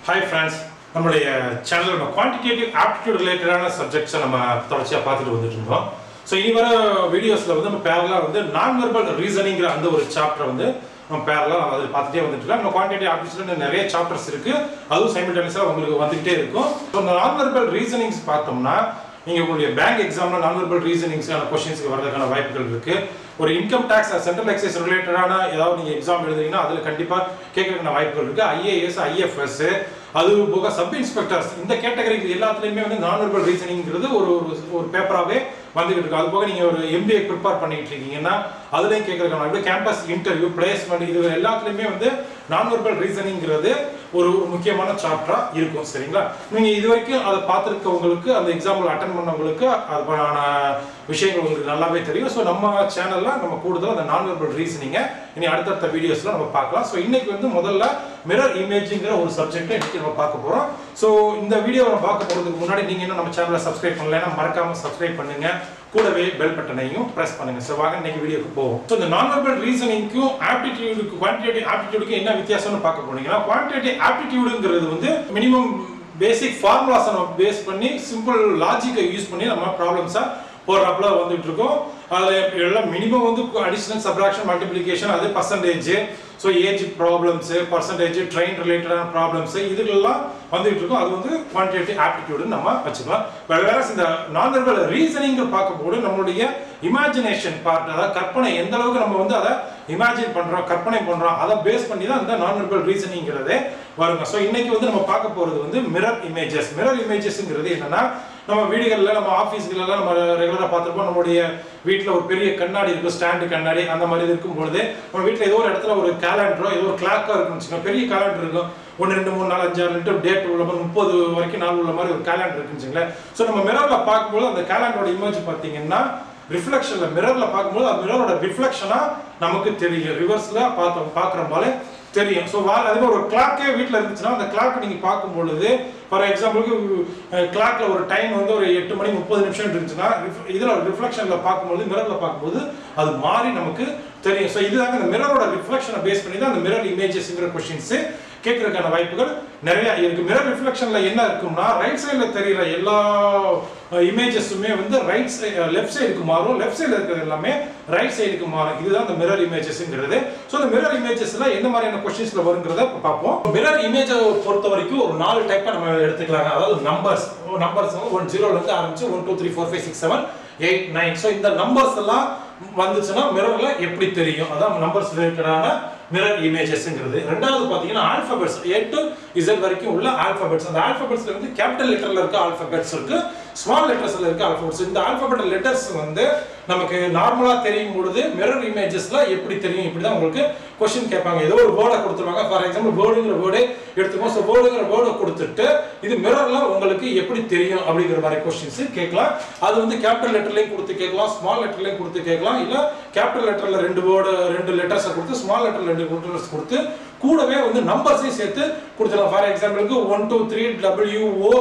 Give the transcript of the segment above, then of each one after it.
hi friends நம்மளுடைய channel நம்ம quantitative aptitude ரிலேட்டடான சப்ஜெக்ட்ஸை நம்ம தொடர்ச்சியாக பார்த்துட்டு வந்துட்டு இருந்தோம் ஸோ இனி வர வீடியோஸில் வந்து நம்ம பேரலாக வந்து நான் வெர்பல் ரீசனிங்கிற அந்த ஒரு சாப்டர் வந்து நம்ம பேரலாக அதில் பார்த்துட்டே வந்துட்டு இருக்கோம் நம்ம குவான்டிட்டி ஆப்டிடியூட் நிறைய சாப்டர்ஸ் இருக்கு அதுவும் சைமில்டேனியஸாக உங்களுக்கு வந்துகிட்டே இருக்கும் ஸோ இந்த நான் வெர்பல் ரீசனிங்ஸ் பார்த்தோம்னா நீங்கள் உங்களுடைய பேங்க் எக்ஸாமில் நான் வெர்பல் ரீசனிங்ஸான கொஸ்டின்ஸ்க்கு வரதுக்கான வாய்ப்புகள் இருக்கு ஒரு இன்கம் டேக்ஸ் சென்ட்ரல் எக்ஸைஸ் ரிலேட்டடான ஏதாவது நீங்கள் எக்ஸாம் எழுதுறீங்கன்னா அதில் கண்டிப்பாக கேட்கறதுக்கான வாய்ப்புகள் இருக்கு ஐஏஎஸ் ஐஎஃப்எஸ் அது போக சப் இன்ஸ்பெக்டர்ஸ் இந்த கேட்டகரிக்கு எல்லாத்துலேயுமே வந்து நான் வெர்பல் ரீசனிங்கிறது ஒரு ஒரு- ஒரு பேப்பராகவே வந்துகிட்டு இருக்கு அது போக நீங்கள் ஒரு எம்பிஏ ப்ரிப்பேர் பண்ணிட்டு இருக்கீங்கன்னா அதுலேயும் கேட்கறதுக்கான வாய்ப்பு கேம்பஸ் இன்டர்வியூ பிளேஸ்மெண்ட் இது எல்லாத்துலேயுமே வந்து நான் வெர்பல் ரீசனிங்கிறது ஒரு ஒரு முக்கியமான சாப்டரா இருக்கும் சரிங்களா நீங்க இது வரைக்கும் அதை பார்த்துருக்கவங்களுக்கு அந்த எக்ஸாம்பிள் அட்டன் பண்ணவங்களுக்கு அதுக்கான விஷயங்கள் உங்களுக்கு நல்லாவே தெரியும் ஸோ நம்ம சேனல்ல நம்ம கூடுதல் அந்த நான் வெர்பல் ரீசனிங்கை இனி அடுத்தடுத்த வீடியோஸ்ல நம்ம பார்க்கலாம் ஸோ இன்னைக்கு வந்து முதல்ல மிரர் இமேஜிங்கிற ஒரு சப்ஜெக்ட்டை இன்னைக்கு நம்ம பார்க்க போறோம் ஸோ இந்த வீடியோவை நம்ம பார்க்க போறதுக்கு முன்னாடி நீங்க இன்னும் நம்ம சேனலை சப்ஸ்கிரைப் பண்ணலைன்னா மறக்காம சப்ஸ்கிரைப் பண்ணுங்க கூடவே பெல் பட்டனையும் பிரஸ் பண்ணுங்க ஸோ வாங்க இன்னைக்கு வீடியோக்கு போவோம் ஸோ இந்த நான் வெர்பல் ரீசனிங்க்கும் ஆப்டிடியூடுக்கு குவான்டிடேட்டிவ் ஆப்டிடியூடுக்கு என்ன வித்தியாசம்னு பார்க்க போனீங்கன்னா குவான்டிடேட்டிவ் ஆப்டிடியூடுங்கிறது வந்து மினிமம் பேசிக் ஃபார்முலாஸை நம்ம பேஸ் பண்ணி சிம்பிள் லாஜிக்கை யூஸ் பண்ணி நம்ம ப்ராப்ளம்ஸை போடுறப்பல வந்துட்டு இருக்கோம் அதில் எல்லாம் மினிமம் வந்து அடிஷனல் சப்ராக்ஷன் மல்டிப்ளிகேஷன் அது percentage so age problems percentage train ரிலேட்டடான ப்ராப்ளம்ஸ் இதுக்கெல்லாம் வந்துட்டு இருக்கும் அது வந்து குவான்டிடேட்டிவ் ஆப்டிடியூடுன்னு நம்ம வச்சுக்கலாம் வேற இந்த நான் வெர்பல் ரீசனிங் பார்க்கும்போது நம்மளுடைய இமேஜினேஷன் பார்ட் அதாவது கற்பனை எந்த அளவுக்கு நம்ம வந்து அதை இமேஜின் பண்றோம் கற்பனை பண்றோம் அதை பேஸ் பண்ணி தான் இந்த நான் வெர்பல் ரீசனிங்கிறதே வருங்க ஸோ இன்னைக்கு வந்து நம்ம பார்க்க போறது வந்து மிரர் இமேஜஸ் மிரர் இமேஜஸ்ங்கிறது என்னன்னா நம்ம வீடுகளில் நம்ம ஆஃபீஸ்களெல்லாம் நம்ம ரெகுலராக பார்த்துருப்போம் நம்மளுடைய வீட்டில் ஒரு பெரிய கண்ணாடி இருக்கும் ஸ்டாண்டு கண்ணாடி அந்த மாதிரி இது இருக்கும் பொழுது நம்ம வீட்டில் ஏதோ ஒரு இடத்துல ஒரு கேலண்டரோ ஏதோ ஒரு கிளாக்கோ இருக்குன்னு வச்சுக்கோங்க பெரிய கேலண்டர் இருக்கும் ஒன்று ரெண்டு மூணு நாலு அஞ்சு ஆறு டேட் உள்ள மாதிரி முப்பது வரைக்கும் நாள் உள்ள மாதிரி ஒரு கேலண்டர் இருக்குன்னு வச்சுங்களேன் ஸோ நம்ம மிரரில் பார்க்கும்போது அந்த கேலண்டரோட இமேஜ் பார்த்தீங்கன்னா ரிஃப்ளெக்ஷன்ல மிரர்ல பார்க்கும்போது அந்த மிரரோட ரிஃப்ளெக்ஷனா நமக்கு தெரியும் ரிவர்ஸ்ல பார்த்தோம் பார்க்குற போல தெரியும் ஸோ வா அதே மாதிரி ஒரு கிளாக்கே வீட்டில் இருந்துச்சுன்னா அந்த கிளாக் நீங்கள் பார்க்கும் பொழுது ஃபார் எக்ஸாம்பிளுக்கு கிளாக்ல ஒரு டைம் வந்து ஒரு எட்டு மணி முப்பது நிமிஷம் இருந்துச்சுன்னா இதில் ரிஃப்ளெக்ஷனில் பார்க்கும்போது மிரரில் பார்க்கும்போது அது மாறி நமக்கு தெரியும் ஸோ இதுதாங்க இந்த மிரரோட ரிஃப்ளெக்ஷனை பேஸ் பண்ணி தான் அந்த மிரர் இமேஜஸ்ங்கிற கொஸ்டின்ஸு கேட்கறதுக்கான வாய்ப்புகள் நிறைய இருக்கு மிரர் ரிஃப்ளெக்ஷன்ல என்ன இருக்கும்னா ரைட் சைடில் தெரியுற எல்லா இமேஜஸுமே வந்து ரைட் சைடு லெஃப்ட் சைடுக்கு மாறும் லெஃப்ட் சைடில் இருக்கிறது எல்லாமே ரைட் சைடுக்கு மாறும் இதுதான் இந்த மிரர் இமேஜஸ்ங்கிறது ஸோ இந்த மிரர் இமேஜஸ்ல எந்த மாதிரியான கொஸ்டின்ஸ்ல வருங்கிறத இப்ப பார்ப்போம் மிரர் இமேஜை பொறுத்த வரைக்கும் ஒரு நாலு டைப்பா நம்ம எடுத்துக்கலாங்க அதாவது நம்பர்ஸ் நம்பர்ஸ் ஒன் ஜீரோல இருந்து ஆரம்பிச்சு one two three four five six seven eight nine so இந்த நம்பர்ஸ் எல்லாம் வந்துச்சுன்னா மிரர்ல எப்படி தெரியும் அதான் நம்பர்ஸ் ரிலேட்டடான மிரர் இமேஜஸ்ங்கிறது ரெண்டாவது பார்த்தீங்கன்னா ஆல்பபெட்ஸ் ஏ டு இசட் வரைக்கும் உள்ள ஆல்பபெட்ஸ் அந்த ஆல்பபெட்ஸ்ல வந்து கேபிட்டல் லெட்டர்ல இருக்க ஆல்பபெட்ஸ் இருக்கு ஸ்மால் லெட்டர்ஸ்ல இருக்க ஆல்பபெட்ஸ் இந்த ஆல்பபெட் லெட்டர்ஸ் வந்து நமக்கு நார்மலா தெரியும் பொழுது மிரர் இமேஜஸ்ல எப்படி தெரியும் இப்படி தான் உங்களுக்கு கொஸ்டின் கேட்பாங்க ஏதோ ஒரு வேர்டை கொடுத்துருவாங்க ஃபார் எக்ஸாம்பிள் வேர்டுங்கிற வேர்டே எடுத்துக்கோம் ஸோ வேர்டுங்கிற வேர்டை கொடுத்துட்டு இது மிரர்ல உங்களுக்கு எப்படி தெரியும் அப்படிங்கிற மாதிரி கொஸ்டின்ஸ் கேட்கலாம் அது வந்து கேபிட்டல் லெட்டர்லையும் கொடுத்து கேட்கலாம் ஸ்மால் லெட்டர்லையும் கொடுத்து கேட்கலாம் இல்ல கேபிட்டல் லெட்டர்ல ரெண்டு வேர்டு ரெண்டு லெட்டர்ஸை கொடுத்து ஸ்மால் லெட்டர்ல ரெண்டு லெட்டர்ஸ் கொடுத்து கூடவே வந்து நம்பர்ஸையும் சேர்த்து கொடுத்துடலாம் ஃபார் எக்ஸாம்பிளுக்கு one two three W O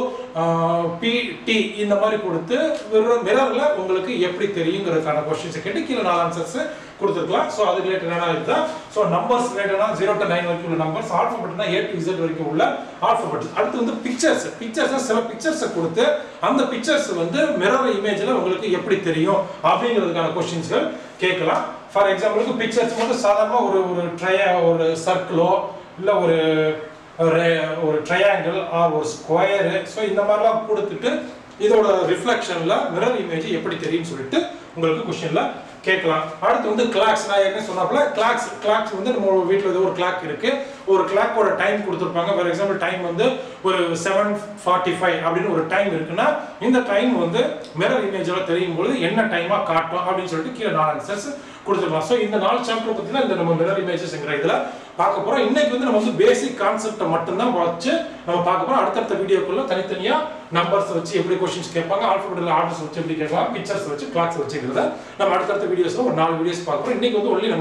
P D இந்த மாதிரி கொடுத்து மிரர்ல உங்களுக்கு எப்படி தெரியுங்கிறதுக்கான கொஸ்டின்ஸ் கேட்டு கீழே நாலு ஆன்சர்ஸ் கொடுத்துருக்கலாம் ஸோ அது ரிலேட்டடான இதுதான் ஸோ நம்பர்ஸ் ரிலேட்டடான ஜீரோ டு நைன் வரைக்கும் உள்ள நம்பர்ஸ் ஆல்ஃபபெட்னா ஏ டு இசட் வரைக்கும் உள்ள ஆல்ஃபபெட் அடுத்து வந்து பிக்சர்ஸ் பிக்சர்ஸ் சில பிக்சர்ஸை கொடுத்து அந்த பிக்சர்ஸ் வந்து மிரர் இமேஜில் உங்களுக்கு எப்படி தெரியும் அப்படிங்கிறதுக்கான கொஸ்டின்ஸ்கள் கேட்கலாம் ஃபார் எக்ஸாம்பிளுக்கு பிக்சர்ஸ் மட்டும் சாதாரணமாக ஒரு ஒரு ட்ரையா ஒரு சர்க்கிளோ இல்லை ஒரு ஒரு ஒரு ட்ரையாங்கிள் ஆர் ஒரு ஸ்கொயரு ஸோ இந்த மாதிரிலாம் கொடுத்துட்டு இதோட ரிஃப்ளெக்ஷனில் மிரர் இமேஜ் எப்படி தெரியும்னு சொல்லிட்டு உங்களுக்கு கொஸ்டினில் கேட்கலாம் அடுத்து வந்து கிளாக்ஸ் நான் ஏற்கனவே சொன்னாப்புல கிளாக்ஸ் கிளாக்ஸ் வந்து நம்ம வீட்டில் ஏதோ ஒரு கிளாக் இருக்கு ஒரு கிளாக்கோட டைம் கொடுத்துருப்பாங்க ஃபார் எக்ஸாம்பிள் டைம் வந்து ஒரு செவன் ஃபார்ட்டி ஃபைவ் அப்படின்னு ஒரு டைம் இருக்குன்னா இந்த டைம் வந்து மிரர் இமேஜில் தெரியும் பொழுது என்ன டைமாக காட்டும் அப்படின்னு சொல்லிட்டு கீழே நாலு ஆன்சர்ஸ் கொடுத்துருக்கலாம் ஸோ இந்த நாலு சாப்டர் பார்த்தீங்கன்னா இந்த நம்ம மிரர் இமேஜஸ்ங்கிற இதில் பார்க்க போகிறோம் இன்னைக்கு வந்து நம்ம வந்து பேசிக் கான்செப்டை மட்டும்தான் வச்சு நம்ம பார்க்க போகிறோம் அடுத்தடுத்த வீடியோக்குள்ள தனித்தனியாக நம்பர்ஸ் வச்சு எப்படி கொஸ்டின்ஸ் கேட்பாங்க ஆல்ஃபபெட்டில் ஆர்டர்ஸ் வச்சு எப்படி கேட்கலாம் பிக்சர்ஸ் வச்சு கிளாக்ஸ் வச்சுக்கிறத நம்ம அடுத்தடுத்த வீடியோஸில் ஒரு நாலு வீடியோஸ் பார்க்குறோம் இன்னைக்கு வந்து ஒன்லி நம்ம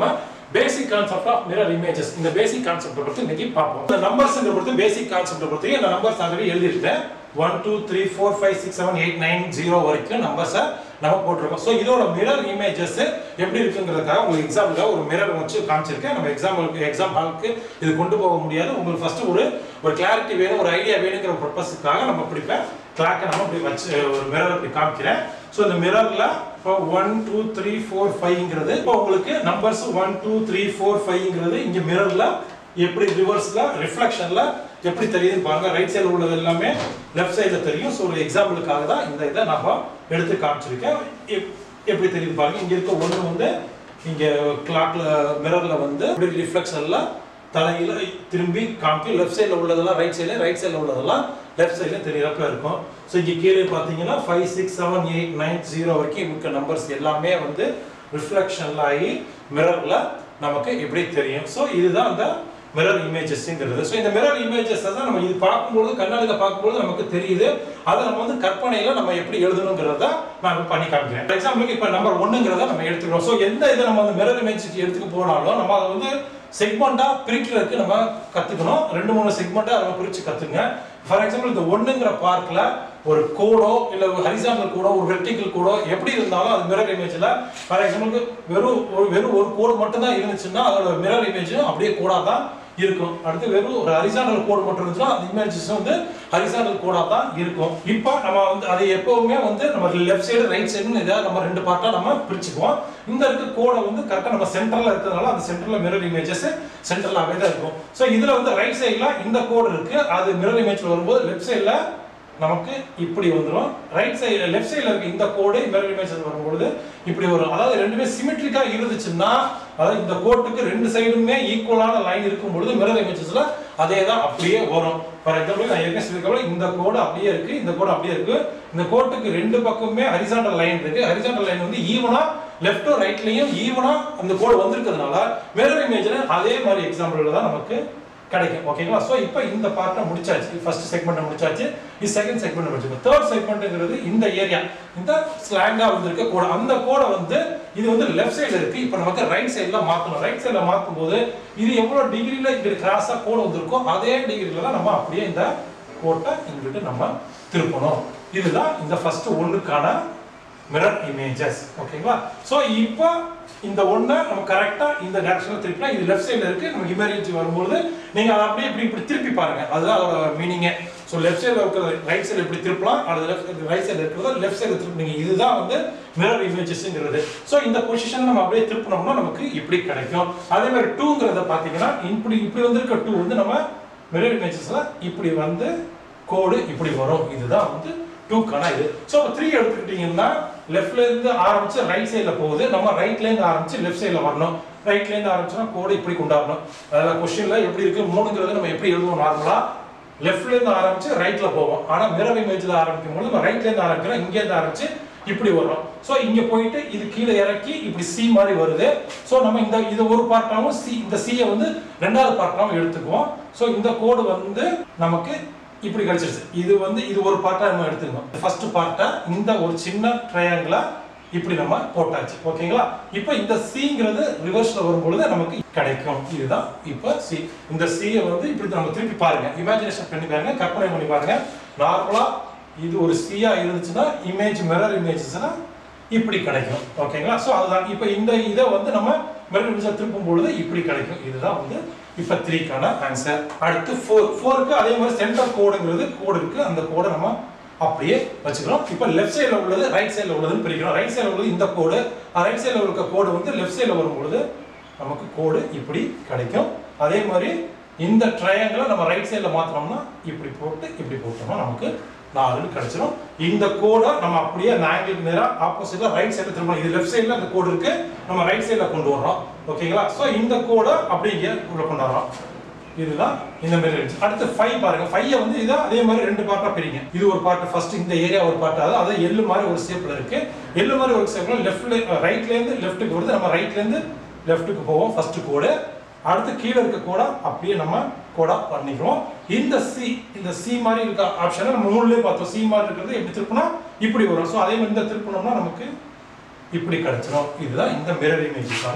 basic concept of mirror images இந்த பேசிக் கான்செப்ட் பத்தி இன்னைக்கு பார்ப்போம் இந்த நம்பர்ஸ்ங்கிற பொறுத்து பேசிக் கான்செப்ட் பொறுத்து இந்த நம்பர்ஸ் ஆல்ரெடி எழுதியிருக்கேன் one two three four five six seven eight nine zero வரைக்கும் நம்பர்ஸை நம்ம போட்டிருக்கோம் ஸோ இதோட மிரர் இமேஜஸ் எப்படி இருக்குங்கிறதுக்காக உங்களுக்கு எக்ஸாம்பிளுக்காக ஒரு மிரர் வச்சு காமிச்சிருக்கேன் நம்ம எக்ஸாம்பிளுக்கு எக்ஸாம் ஹாலுக்கு இது கொண்டு போக முடியாது உங்களுக்கு ஃபர்ஸ்ட் ஒரு ஒரு கிளாரிட்டி வேணும் ஒரு ஐடியா வேணுங்கிற பர்பஸுக்காக நம்ம பிடிப்பேன் கிளாக்கை நம்ம இப்படி வச்சு ஒரு மிரர் இப்படி காமிக்கிறேன் ஸோ இந்த மிரர்ல இப்போ ஒன் டூ த்ரீ ஃபோர் ஃபைவ்ங்கிறது இப்போ உங்களுக்கு numbers one two three four ஃபைவ்ங்கிறது இங்கே மிரர்ல எப்படி ரிவர்ஸ்ல ரிஃப்ளெக்ஷன்ல எப்படி தெரியுதுன்னு பாருங்க ரைட் சைடில் உள்ளது எல்லாமே லெஃப்ட் சைடில் தெரியும் ஸோ ஒரு எக்ஸாம்பிளுக்காக தான் இந்த இதை நம்ம எடுத்து காமிச்சிருக்கேன் எப்- எப்படி தெரியுது பாருங்க இங்க இருக்க ஒன்று வந்து இங்க கிளாக்ல மிரர்ல வந்து இப்படி ரிஃப்ளெக்ஷன்ல தலையில திரும்பி காமிக்கும் லெஃப்ட் சைடில் உள்ளதெல்லாம் ரைட் சைடில் ரைட் சைடில் உள்ளதெல்லாம் லெஃப்ட் சைடில் தெரியறப்ப இருக்கும் ஸோ இங்கே கீழே பார்த்தீங்கன்னா five six seven eight nine zero வரைக்கும் இருக்க நம்பர்ஸ் எல்லாமே வந்து ரிஃப்ளெக்ஷன்ல ஆகி மிரர்ல நமக்கு எப்படி தெரியும் ஸோ இதுதான் அந்த மிரர் இமேஜஸ்ங்கிறது ஸோ இந்த மிரர் இமேஜஸ் தான் நம்ம இது பார்க்கும்போது கண்ணாடியில் பார்க்கும்போது நமக்கு தெரியுது அதை நம்ம வந்து கற்பனையில நம்ம எப்படி எழுதணுங்கிறத நான் இப்ப பண்ணி காமிக்கிறேன் எக்ஸாம்பிளுக்கு இப்போ நம்பர் ஒன்னுங்கிறத நம்ம எடுத்துக்கிறோம் ஸோ எந்த இதை நம்ம வந்து மிரர் இமேஜ்க்கு எடுத்துக்க போனாலும் நம்ம அதை வந்து செக்மெண்டா பிரிக்கிறதுக்கு நம்ம கத்துக்கணும் ரெண்டு மூணு செக்மெண்டா நம்ம பிரிச்சு கத்துங்க ஃபார் எக்ஸாம்பிள் இந்த ஒண்ணுங்கிற பார்க்ல ஒரு கோடோ இல்ல ஒரு ஹரிசாண்டல் கோடோ ஒரு வெர்டிக்கல் கோடோ எப்படி இருந்தாலும் அது மிரர் இமேஜ்ல ஃபார் எக்ஸாம்பிளுக்கு வெறும் ஒரு வெறும் ஒரு கோடு மட்டும் தான் இருந்துச்சுன்னா அதோட மிரர் இமேஜும் அப்படியே கோடா தான் இருக்கும் அடுத்து வெறும் ஒரு ஹரிசாண்டல் கோடு மட்டும் இருந்துச்சுன்னா அந்த இமேஜஸ் வந்து ஹரிசாண்டல் கோடா தான் இருக்கும் இப்போ நம்ம வந்து அதை எப்பவுமே வந்து நம்ம லெஃப்ட் சைடு ரைட் சைடுன்னு இதை நம்ம ரெண்டு பார்ட்டா நம்ம பிரிச்சுக்குவோம் இந்த இருக்க கோடை வந்து கரெக்டாக நம்ம சென்டர்ல இருக்கிறதுனால அந்த சென்டர்ல மிரர் இமேஜஸ் சென்டர்லாவே தான் இருக்கும் ஸோ இதுல வந்து ரைட் சைடுல இந்த கோடு இருக்கு அது மிரர் இமேஜ்ல வரும்போது லெஃப்ட் சைடுல நமக்கு இப்படி வந்துடும் ரைட் சைடு லெஃப்ட் சைடுல இருக்க இந்த கோடு மிரர் இமேஜ் வரும்பொழுது இப்படி வரும் அதாவது ரெண்டுமே சிமெட்ரிக்கா இருந்துச்சுன்னா அதாவது இந்த கோட்டுக்கு ரெண்டு சைடுமே ஈக்குவலான லைன் இருக்கும் பொழுது மிரர் இமேஜஸ்ல அதே தான் அப்படியே வரும் ஃபார் எக்ஸாம்பிள் நான் ஏற்கனவே சொல்லியிருக்கேன் இந்த கோடு அப்படியே இருக்கு இந்த கோடு அப்படியே இருக்கு இந்த கோட்டுக்கு ரெண்டு பக்கமுமே ஹரிசாண்டல் லைன் இருக்கு ஹரிசாண்டல் லைன் வந்து ஈவனா லெஃப்டும் ரைட்லயும் ஈவனா அந்த கோடு வந்திருக்கிறதுனால மிரர் இமேஜ்ல அதே மாதிரி எக்ஸாம்பிள் தான் நமக்கு கிடைக்கும் ஓகேங்களா ஸோ இப்போ இந்த பார்ட்டை முடிச்சாச்சு ஃபர்ஸ்ட் செக்மெண்ட் முடிச்சாச்சு இது செகண்ட் செக்மெண்ட் முடிச்சிருக்கோம் தேர்ட் செக்மெண்ட்ங்கிறது இந்த ஏரியா இந்த ஸ்லாங்கா வந்திருக்க கோடை அந்த கோடை வந்து இது வந்து லெஃப்ட் சைடுல இருக்கு இப்போ நமக்கு ரைட் சைடுல மாத்தணும் ரைட் சைடுல மாத்தும் போது இது எவ்வளவு டிகிரில இப்படி கிராஸா கோடு வந்திருக்கோ அதே டிகிரில தான் நம்ம அப்படியே இந்த கோட்டை இங்கிட்டு நம்ம திருப்பணும் இதுதான் இந்த ஃபர்ஸ்ட் ஒண்ணுக்கான மிரர் இமேஜஸ் ஓகேங்களா ஸோ இப்போ இந்த ஒன்றை நம்ம கரெக்டாக இந்த டேரக்ஷனில் திருப்பினா இது லெஃப்ட் சைடில் இருக்கு நமக்கு இமேஜ் வரும்போது நீங்கள் அதை அப்படியே இப்படி இப்படி திருப்பி பாருங்க அதுதான் அதோட மீனிங்கே ஸோ லெஃப்ட் சைடில் இருக்கிறது ரைட் சைடில் இப்படி திருப்பலாம் அல்லது லெஃப்ட் ரைட் சைடில் இருக்கிறத லெஃப்ட் சைடில் திருப்பினீங்க இதுதான் வந்து மிரர் இமேஜஸ்ங்கிறது ஸோ இந்த பொசிஷன் நம்ம அப்படியே திருப்பினோம்னா நமக்கு இப்படி கிடைக்கும் அதே மாதிரி டூங்கிறத பார்த்தீங்கன்னா இப்படி இப்படி வந்திருக்க டூ வந்து நம்ம மிரர் இமேஜஸ்ல இப்படி வந்து கோடு இப்படி வரும் இதுதான் வந்து டூக்கான இது ஸோ த்ரீ எடுத்துக்கிட்டீங்கன்னா லெஃப்ட்ல இருந்து ஆரம்பிச்சு ரைட் சைடில் போகுது நம்ம ரைட்ல இருந்து ஆரம்பிச்சு லெஃப்ட் சைடில் வரணும் ரைட்ல இருந்து ஆரம்பிச்சோம்னா கோடு இப்படி கொண்டாடணும் அதில் கொஸ்டின்ல எப்படி இருக்கு மூணுங்கிறது நம்ம எப்படி எழுதுவோம் நார்மலா லெஃப்ட்ல இருந்து ஆரம்பிச்சு ரைட்ல போவோம் ஆனா மிரர் இமேஜ்ல ஆரம்பிக்கும் போது நம்ம ரைட்ல இருந்து ஆரம்பிக்கிறோம் இங்க இருந்து ஆரம்பிச்சு இப்படி வரும் ஸோ இங்க போயிட்டு இது கீழே இறக்கி இப்படி சி மாதிரி வருது ஸோ நம்ம இந்த இது ஒரு பார்ட்டாவும் சி இந்த சியை வந்து ரெண்டாவது பார்ட்டாவும் எடுத்துக்குவோம் ஸோ இந்த கோடு வந்து நமக்கு இப்படி கிடைச்சிருச்சு இது வந்து இது ஒரு பார்ட்டா நம்ம எடுத்துக்கணும் ஃபர்ஸ்ட் பார்ட்டை இந்த ஒரு சின்ன ட்ரையாங்கிளா இப்படி நம்ம போட்டாச்சு ஓகேங்களா இப்போ இந்த சிங்கிறது ரிவர்ஸ்ல வரும்பொழுது நமக்கு கிடைக்கும் இதுதான் இப்போ சி இந்த சியை வந்து இப்படி நம்ம திருப்பி பாருங்க இமேஜினேஷன் பண்ணி பாருங்க கற்பனை பண்ணி பாருங்க நார்மலா இது ஒரு சியா இருந்துச்சுன்னா இமேஜ் மிரர் இமேஜஸ்னா இப்படி கிடைக்கும் ஓகேங்களா ஸோ அதுதான் இப்போ இந்த இதை வந்து நம்ம மிரர் இமேஜ் திருப்பும் பொழுது இப்படி கிடைக்கும் இதுதான் வந்து இப்போ த்ரீக்கான ஆன்சர் அடுத்து ஃபோர் ஃபோருக்கு அதே மாதிரி சென்டர் கோடுங்கிறது கோடு இருக்கு அந்த கோடை நம்ம அப்படியே வச்சுக்கிறோம் இப்போ லெஃப்ட் சைடில் உள்ளது ரைட் சைடில் உள்ளதுன்னு பிரிக்கிறோம் ரைட் சைடில் உள்ளது இந்த கோடு ரைட் சைடில் இருக்க கோடு வந்து லெஃப்ட் சைடில் வரும்பொழுது நமக்கு கோடு இப்படி கிடைக்கும் அதே மாதிரி இந்த ட்ரையாங்கிளை நம்ம ரைட் சைடில் மாத்தினோம்னா இப்படி போட்டு இப்படி போட்டோம்னா நமக்கு நாலுன்னு கிடைச்சிரும் இந்த கோடை நம்ம அப்படியே அந்த ஆங்கிளுக்கு நேராக ஆப்போசிட்ல ரைட் சைடில் திரும்ப இது லெஃப்ட் சைடில் அந்த கோடு இருக்கு நம்ம ரைட் சைடில் கொண்டு வர்றோம் ஓகேங்களா ஸோ இந்த கோடை அப்படியே இங்கே உள்ள கொண்டு வர்றோம் இதுதான் இந்த மாதிரி இருந்துச்சு அடுத்து ஃபைவ் பாருங்க ஃபைவ் வந்து இதை அதே மாதிரி ரெண்டு பார்ட்டா பிரிங்க இது ஒரு பார்ட் ஃபர்ஸ்ட் இந்த ஏரியா ஒரு பார்ட் அது அது எள்ளு மாதிரி ஒரு ஷேப்ல இருக்கு எள்ளு மாதிரி ஒரு ஷேப்ல லெஃப்ட்ல ரைட்ல இருந்து லெஃப்ட்டுக்கு வருது நம்ம ரைட்ல இருந்து லெஃப்ட்டுக்கு போவோம் ஃபர்ஸ்ட் கோடு அடுத்து கீழே இருக்க கோடா அப்படியே நம்ம கோடா பண்ணிக்கிறோம் இந்த சி இந்த சி மாதிரி இருக்க ஆப்ஷனை நம்ம மூணுலயே பார்த்தோம் சி மாதிரி இருக்கிறது எப்படி திருப்பினா இப்படி வரும் ஸோ அதே மாதிரி இந்த திருப்பினோம்னா நமக்கு இப்படி கிடைச்சிரும் இதுதான் இந்த மிரர் இமேஜுக்கான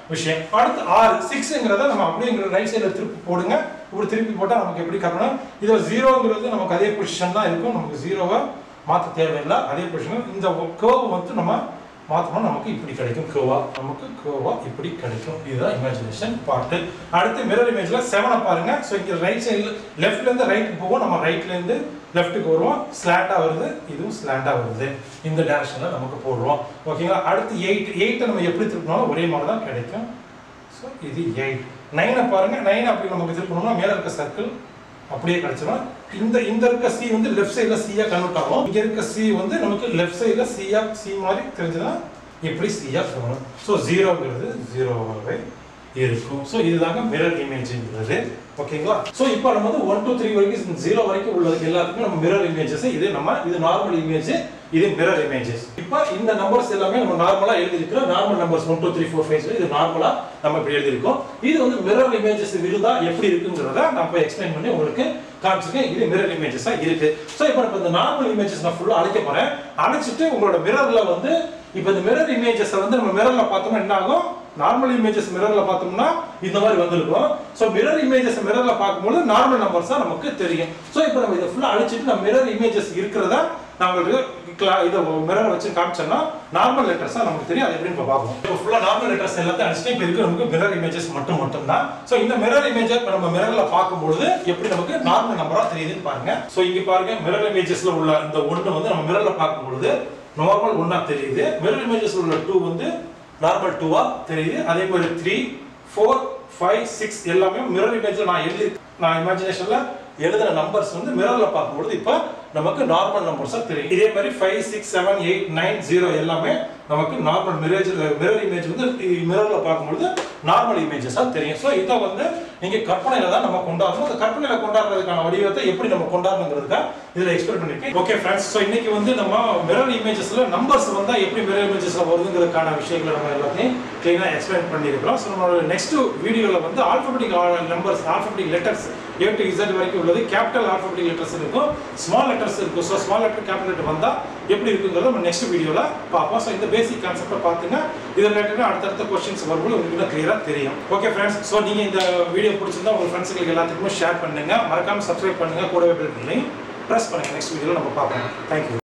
விஷயம் அடுத்து ஆறு சிக்ஸ்ங்கிறத நம்ம அப்படிங்கிற ரைட் சைடில் திருப்பி போடுங்க இப்படி திருப்பி போட்டால் நமக்கு எப்படி கட்டணும் இதில் ஜீரோங்கிறது நமக்கு அதே பொசிஷன் தான் இருக்கும் நமக்கு ஜீரோவை மாற்ற தேவையில்லை அதே பொசிஷன் இந்த கேர்வ் வந்து நம்ம மாற்றணும் நமக்கு இப்படி கிடைக்கும் கேர்வா நமக்கு கேர்வா இப்படி கிடைக்கும் இதுதான் இமேஜினேஷன் பார்ட்டு அடுத்து மிரர் இமேஜ்ல செவனை பாருங்க ஸோ இங்கே ரைட் சைடில் லெஃப்ட்லேருந்து ரைட்டுக்கு போவோம் நம்ம ரைட்லேருந்து லெஃப்ட்டுக்கு வருவோம் ஸ்லாண்டாக வருது இதுவும் ஸ்லாண்டாக வருது இந்த டேரக்ஷனில் நமக்கு போடுறோம் ஓகேங்களா அடுத்து எயிட் எயிட்டை நம்ம எப்படி திருப்பினாலும் ஒரே மாதிரி தான் கிடைக்கும் ஸோ இது எயிட் நைனை பாருங்க நைன் அப்படி நமக்கு திருப்பணும்னா மேலே இருக்க சர்க்கிள் அப்படியே கிடைச்சிடும் இந்த இந்த இருக்க சி வந்து லெஃப்ட் சைடில் சியா கன்வெர்ட் ஆகும் இங்க இருக்க சி வந்து நமக்கு லெஃப்ட் சைடில் சியா சி மாதிரி தெரிஞ்சுன்னா இப்படி சியா வரும் ஸோ ஜீரோங்கிறது ஜீரோவாகவே இருக்கும் ஸோ இதுதாங்க மிரர் இமேஜ்ங்கிறது ஓகேங்களா ஸோ இப்போ நம்ம வந்து ஒன் டூ த்ரீ வரைக்கும் ஜீரோ வரைக்கும் உள்ளதுக்கு எல்லாத்துக்குமே நம்ம மிரர் இமேஜஸ் இது நம்ம இது நார்மல் இமேஜ் இது மிரர் இமேஜஸ் இப்போ இந்த நம்பர்ஸ் எல்லாமே நம்ம நார்மலாக எழுதிருக்கிறோம் normal numbers one two three four five இது நார்மலாக நம்ம இப்படி எழுதியிருக்கோம் இது வந்து மிரர் இமேஜஸ் இருந்தா எப்படி இருக்குங்கிறத நான் இப்போ எக்ஸ்பிளைன் பண்ணி உங்களுக்கு காமிச்சிருக்கேன் இது மிரர் இமேஜஸாக இருக்கு ஸோ இப்போ நம்ம இந்த நார்மல் இமேஜஸ் நான் ஃபுல்லாக அழைக்க போறேன் அழைச்சிட்டு உங்களோட மிரர்ல வந்து இப்போ இந்த மிரர் இமேஜஸை வந்து நம்ம மிரர்ல பார்த்தோம்னா என்ன ஆகும் நார்மல் இமேஜஸ் மிரர்ல பார்த்தோம்னா இந்த மாதிரி வந்திருக்கும் ஸோ மிரர் இமேஜஸ் மிரர்ல பார்க்கும்போது நார்மல் நம்பர்ஸ் தான் நமக்கு தெரியும் ஸோ இப்போ நம்ம இதை ஃபுல்லாக அழிச்சிட்டு நம்ம மிரர் இமேஜஸ் இருக்கிறத நான் உங்களுக்கு கிளா இதை மிரர் வச்சு காமிச்சோம்னா நார்மல் லெட்டர்ஸ் தான் நமக்கு தெரியும் அது எப்படின்னு இப்போ பார்ப்போம் இப்போ ஃபுல்லாக நார்மல் லெட்டர்ஸ் எல்லாத்தையும் அடிச்சுட்டு இப்போ இருக்கு நமக்கு மிரர் இமேஜஸ் மட்டும் மட்டும் தான் ஸோ இந்த மிரர் இமேஜை இப்போ நம்ம மிரர்ல பார்க்கும்பொழுது எப்படி நமக்கு நார்மல் நம்பரா தெரியுதுன்னு பாருங்க ஸோ இங்க பாருங்க மிரர் இமேஜஸ்ல உள்ள இந்த ஒன்று வந்து நம்ம மிரர்ல பார்க்கும்பொழுது நார்மல் ஒன்னா தெரியுது மிரர் இமேஜஸ்ல உள்ள டூ வந்து நார்மல் டூவா தெரியுது அதே மாதிரி த்ரீ ஃபோர் ஃபைவ் சிக்ஸ் எல்லாமே மிரர் இமேஜ்ல நான் எழுதி நான் இமேஜினேஷன்ல எழுதின நம்பர்ஸ் வந்து மிரர்ல பார்க்கும்பொழுது இப்போ நமக்கு நார்மல் நம்பர்ஸா தெரியும் இதே மாதிரி five six seven eight nine zero எல்லாமே நமக்கு நார்மல் மிரேஜ் மிரர் இமேஜ் வந்து மிரர்ல பார்க்கும்பொழுது நார்மல் இமேஜஸா தெரியும் ஸோ இதை வந்து நீங்க கற்பனையில தான் நம்ம கொண்டாடணும் அந்த கற்பனையில கொண்டாடுறதுக்கான வடிவத்தை எப்படி நம்ம கொண்டாடணுங்கிறதுக்கா இதுல எக்ஸ்பிளைன் பண்ணிருக்கேன் ஓகே ஃப்ரெண்ட்ஸ் ஸோ இன்னைக்கு வந்து நம்ம மிரர் இமேஜஸ்ல நம்பர்ஸ் வந்தா எப்படி மிரர் இமேஜஸ்ல வருதுங்கிறதுக்கான விஷயங்களை நம்ம எல்லாத்தையும் கிளீனா எக்ஸ்பிளைன் பண்ணியிருக்கிறோம் ஸோ நம்மளோட நெக்ஸ்ட் வீடியோல வந்து alphabetic numbers alphabetic letters A to Z வரைக்கும் உள்ளது கேபிட்டல் ஆல்பபெட்டிக் லெட்டர்ஸ் இருக்கும் ஸ்மால் லெட்டர்ஸ் இருக்கும் so small letter capital letter வந்தா எப்படி இருக்குங்கிறத நம்ம நெக்ஸ்ட் வீடியோல பார்ப்போம் ஸோ இந்த பேசிக் கான்செப்டை பார்த்துங்க இது ரிலேட்டடாக அடுத்தடுத்த கொஸ்டின்ஸ் வரும்போது உங்களுக்கு கிளியரா தெரியும் ஓகே ஃப்ரெண்ட்ஸ் ஸோ நீங்க இந்த வீடியோ பிடிச்சிருந்தா உங்க ஃப்ரெண்ட்ஸுங்களுக்கு எல்லாத்துக்குமே ஷேர் பண்ணுங்க மறக்காம சப்ஸ்கிரைப் பண்ணுங்க கூடவே பெல் பண்ணி ப்ரெஸ் பண்ணுங்க நெக்ஸ்ட் வீடியோல நம்ம பார்ப்போம் தேங்க்யூ